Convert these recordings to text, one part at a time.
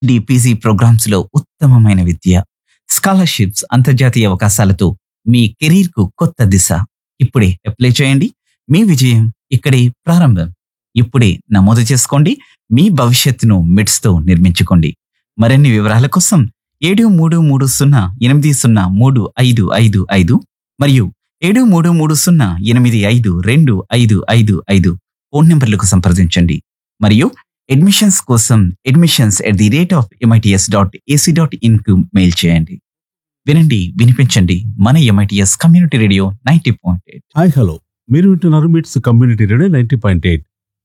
డిపిజి programmes లో ఉత్తమమైన విద్య scholarships అంతర్జాతీయ అవకాశాలతో మీ కెరీర్ కు కొత్త దిశ ఇప్పుడే అప్లై చేయండి మీ విజయం ఇక్కడే ప్రారంభం ఇప్పుడే నమోదు చేసుకోండి మీ భవిష్యత్తును మిడ్స్ తో నిర్మించుకోండి మరిన్ని వివరాల కోసం ఏడు మూడు మూడు సున్నా ఎనిమిది సున్నా మూడు ఐదు ఐదు ఐదు మరియు ఏడు మూడు మూడు సున్నా ఎనిమిది ఐదు రెండు ఐదు ఐదు ఐదు ఫోన్ నంబర్లకు సంప్రదించండి మరియు అడ్మిషన్స్ కోసం admissions at the rate of MITS dot AC dot in కు మెయిల్ చేయండి వినండి వినిపించండి మన MITS community radio ninety point eight hi hello మీరు వింటున్నారు MITS community radio ninety point eight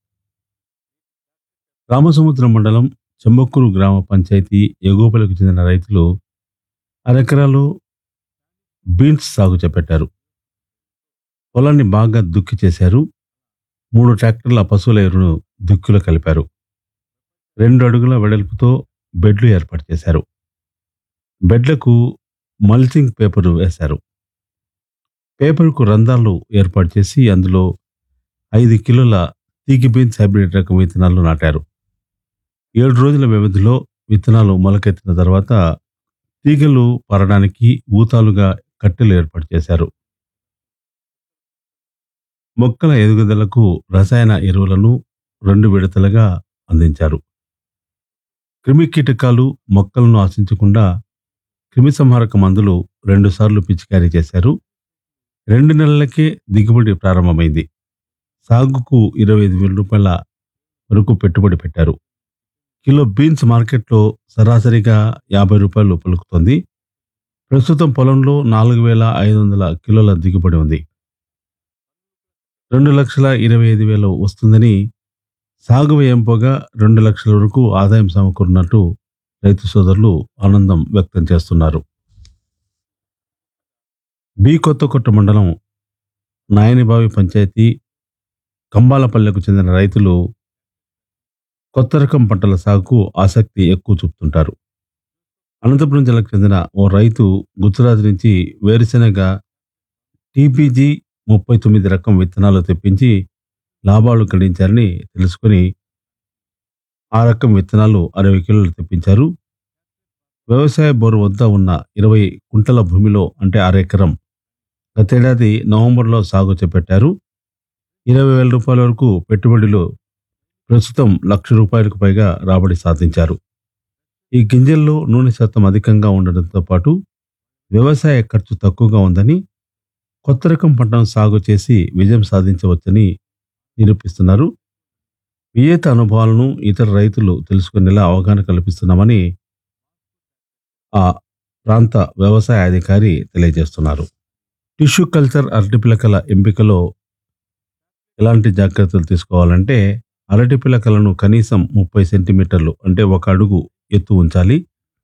Ramasamudram మండలం చెంబక్కూరు గ్రామ పంచాయతీ ఎగోపలకు చెందిన రైతులు అరెకరాలు బీన్స్ సాగు చేపట్టారు పొలాన్ని బాగా దుక్కి చేశారు మూడు ట్రాక్టర్ల పశువుల ఎరువును దుక్కిలో కలిపారు రెండు అడుగుల వెడల్పుతో బెడ్లు ఏర్పాటు చేశారు బెడ్లకు మల్చింగ్ పేపర్ వేశారు పేపర్కు రంధ్రాలు ఏర్పాటు చేసి అందులో ఐదు కిలోల తీగి బీన్స్ హైబ్రిడ్ రకం విత్తనాలు నాటారు ఏడు రోజుల వ్యవధిలో విత్తనాలు మొలకెత్తిన తర్వాత తీగలు పరడానికి ఊతాలుగా కట్టెలు ఏర్పాటు చేశారు మొక్కల ఎదుగుదలకు రసాయన ఎరువులను రెండు విడతలుగా అందించారు క్రిమి కీటకాలు మొక్కలను ఆశించకుండా క్రిమిసంహారక మందులు రెండుసార్లు పిచికారీ చేశారు రెండు నెలలకే దిగుబడి ప్రారంభమైంది సాగుకు ఇరవై ఐదు వేల రూపాయల వరకు పెట్టుబడి పెట్టారు కిలో బీన్స్ మార్కెట్లో సరాసరిగా యాభై రూపాయలు పలుకుతోంది ప్రస్తుతం పొలంలో నాలుగు వేల ఐదు వందల కిలోల దిగుబడి ఉంది రెండు లక్షల ఇరవై ఐదు వేలు వస్తుందని సాగు వ్యయం పోగా రెండు లక్షల వరకు ఆదాయం సమకూరినట్టు రైతు సోదరులు ఆనందం వ్యక్తం చేస్తున్నారు బి కొత్తకొట్ట మండలం నాయనిబావి పంచాయతీ కంబాలపల్లెకు చెందిన రైతులు కొత్త రకం పంటల సాగుకు ఆసక్తి ఎక్కువ చూపుతుంటారు అనంతపురం జిల్లాకు చెందిన ఓ రైతు గుజరాత్ నుంచి వేరుశెనగ టీపీజీ ముప్పై తొమ్మిది రకం విత్తనాలు తెప్పించి లాభాలు గడించారని తెలుసుకుని ఆ రకం విత్తనాలు అరవై కిలోలు తెప్పించారు వ్యవసాయ బోరు వద్ద ఉన్న ఇరవై కుంటల భూమిలో అంటే అరెకరం గతేడాది నవంబర్లో సాగు చేపట్టారు ఇరవై వేల రూపాయల వరకు పెట్టుబడిలో ప్రస్తుతం లక్ష రూపాయలకు పైగా రాబడి సాధించారు ఈ గింజల్లో నూనె శాతం అధికంగా ఉండడంతో పాటు వ్యవసాయ ఖర్చు తక్కువగా ఉందని కొత్త రకం పంటను సాగు చేసి విజయం సాధించవచ్చని నిరూపిస్తున్నారు వియేత అనుభవాలను ఇతర రైతులు తెలుసుకునేలా అవగాహన కల్పిస్తున్నామని ఆ ప్రాంత వ్యవసాయ అధికారి తెలియజేస్తున్నారు టిష్యూ కల్చర్ అరటి పిలకల ఎంపికలో ఎలాంటి జాగ్రత్తలు తీసుకోవాలంటే అరటి పిలకలను కనీసం ముప్పై సెంటీమీటర్లు అంటే ఒక అడుగు ఎత్తు ఉంచాలి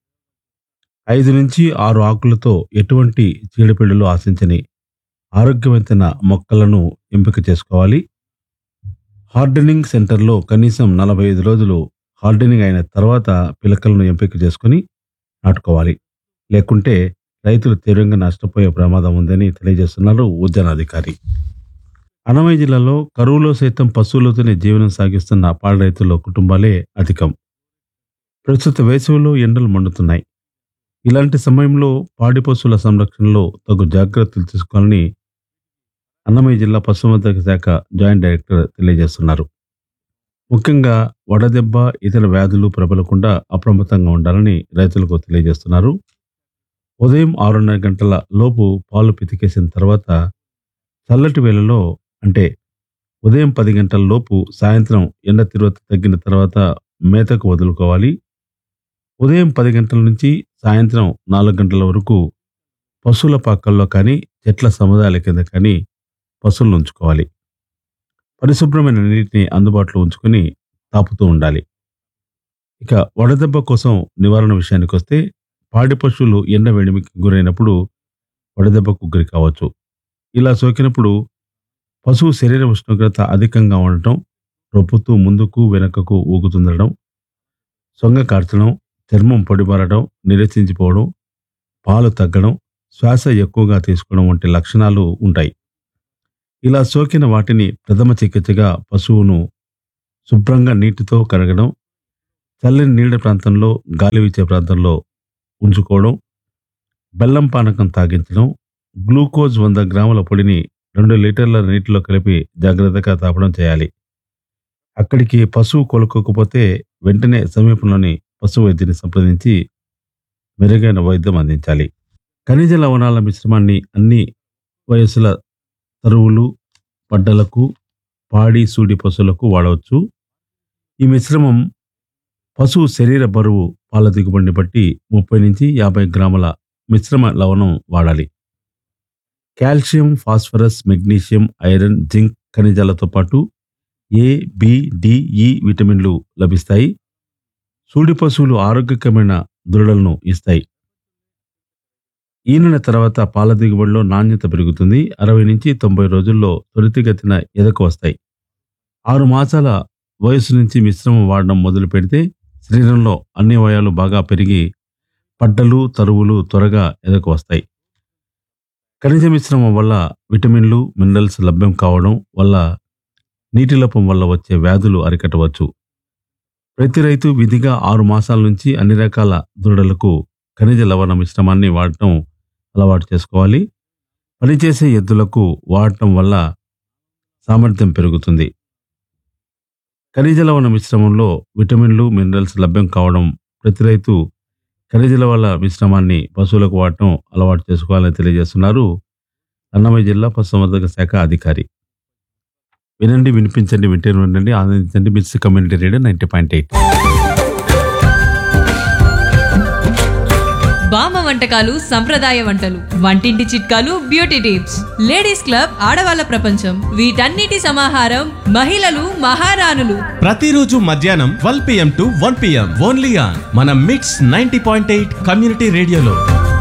ఐదు నుంచి ఆరు ఆకులతో ఎటువంటి చీడపీడలు ఆశించని ఆరోగ్యవంతమైన మొక్కలను ఎంపిక చేసుకోవాలి హార్డెనింగ్ సెంటర్లో కనీసం నలభై ఐదు రోజులు హార్డెనింగ్ అయిన తర్వాత పిలకలను ఎంపిక చేసుకుని నాటుకోవాలి లేకుంటే రైతులు తీవ్రంగా నష్టపోయే ప్రమాదం ఉందని తెలియజేస్తున్నారు ఉద్యానాధికారి అన్నమయ్య జిల్లాలో కరువులో సైతం పశువులతోనే జీవనం సాగిస్తున్న పాడి రైతుల కుటుంబాలే అధికం ప్రస్తుత వేసవిలో ఎండలు మండుతున్నాయి ఇలాంటి సమయంలో పాడి పశువుల సంరక్షణలో తగు జాగ్రత్తలు తీసుకోవాలని అన్నమయ్య జిల్లా పశుసంవర్ధక శాఖ జాయింట్ డైరెక్టర్ తెలియజేస్తున్నారు ముఖ్యంగా వడదెబ్బ ఇతర వ్యాధులు ప్రబలకుండా అప్రమత్తంగా ఉండాలని రైతులకు తెలియజేస్తున్నారు ఉదయం ఆరున్నర గంటల లోపు పాలు పితికేసిన తర్వాత చల్లటి వేళలో అంటే ఉదయం పది గంటల లోపు సాయంత్రం ఎండ తీవ్రత తగ్గిన తర్వాత మేతకు వదులుకోవాలి ఉదయం పది గంటల నుంచి సాయంత్రం నాలుగు గంటల వరకు పశువుల పాకల్లో కానీ చెట్ల సముదాయాల కింద కానీ పశువులను ఉంచుకోవాలి పరిశుభ్రమైన నీటిని అందుబాటులో ఉంచుకొని తాపుతూ ఉండాలి ఇక వడదెబ్బ కోసం నివారణ విషయానికి వస్తే పాడి పశువులు ఎండ వేడిమికి గురైనప్పుడు వడదెబ్బకు గురి కావచ్చు ఇలా సోకినప్పుడు పశువు శరీర ఉష్ణోగ్రత అధికంగా ఉండటం రొప్పుతూ ముందుకు వెనకకు ఊగుతుండడం సొంగ కార్చడం చర్మం పొడిబారడం నిరసించిపోవడం పాలు తగ్గడం శ్వాస ఎక్కువగా తీసుకోవడం వంటి లక్షణాలు ఉంటాయి ఇలా సోకిన వాటిని ప్రథమ చికిత్సగా పశువును శుభ్రంగా నీటితో కడగడం చల్లని నీడ ప్రాంతంలో గాలి వీచే ప్రాంతంలో ఉంచుకోవడం బెల్లం పానకం తాగించడం గ్లూకోజ్ వంద గ్రాముల పొడిని రెండు లీటర్ల నీటిలో కలిపి జాగ్రత్తగా తాపడం చేయాలి అక్కడికి పశువు కొలుకోకపోతే వెంటనే సమీపంలోని పశు వైద్యుని సంప్రదించి మెరుగైన వైద్యం అందించాలి ఖనిజ లవణాల మిశ్రమాన్ని అన్ని వయసుల తరువులు పడ్డలకు పాడి సూడి పశువులకు వాడవచ్చు ఈ మిశ్రమం పశువు శరీర బరువు పాల దిగుబడిని బట్టి ముప్పై నుంచి యాభై గ్రాముల మిశ్రమ లవణం వాడాలి calcium phosphorus magnesium iron zinc ఖనిజాలతో పాటు ఏ బి డి, ఈ విటమిన్లు లభిస్తాయి సూడి పశువులు ఆరోగ్యకరమైన దృఢలను ఇస్తాయి ఈనిన తర్వాత పాల దిగుబడిలో నాణ్యత పెరుగుతుంది అరవై నుంచి తొంభై రోజుల్లో త్వరితగతిన ఎదకు వస్తాయి ఆరు మాసాల వయసు నుంచి మిశ్రమం వాడడం మొదలు పెడితే శరీరంలో అన్ని వయాలు బాగా పెరిగి పడ్డలు తరువులు త్వరగా ఎదకు వస్తాయి ఖనిజ మిశ్రమం వల్ల విటమిన్లు మినరల్స్ లభ్యం కావడం వల్ల నీటి లోపం వల్ల వచ్చే వ్యాధులు అరికట్టవచ్చు ప్రతి రైతు విధిగా ఆరు మాసాల నుంచి అన్ని రకాల దృఢలకు ఖనిజ లవణ మిశ్రమాన్ని వాడటం అలవాటు చేసుకోవాలి పనిచేసే ఎద్దులకు వాడటం వల్ల సామర్థ్యం పెరుగుతుంది ఖనిజ లవణ మిశ్రమంలో విటమిన్లు మినరల్స్ లభ్యం కావడం ప్రతి రైతు ఖనిజ లవణ మిశ్రమాన్ని పశువులకు వాడటం అలవాటు చేసుకోవాలని తెలియజేస్తున్నారు అన్నమయ్య జిల్లా పశుసంవర్ధక శాఖ అధికారి వినండి వినిపించండి వింటే ఉండండి ఆనందించండి Mirchi community radio ninety point eight బామ్మ వంటకాలు సంప్రదాయ వంటలు వంటింటి చిట్కాలు బ్యూటీ టిప్స్ లేడీస్ క్లబ్ ఆడవాళ్ళ ప్రపంచం వీటన్నిటి సమాహారం మహిళలు మహారాణులు ప్రతిరోజు మధ్యాహ్నం twelve PM to one PM only on మన mix ninety point eight community రేడియోలో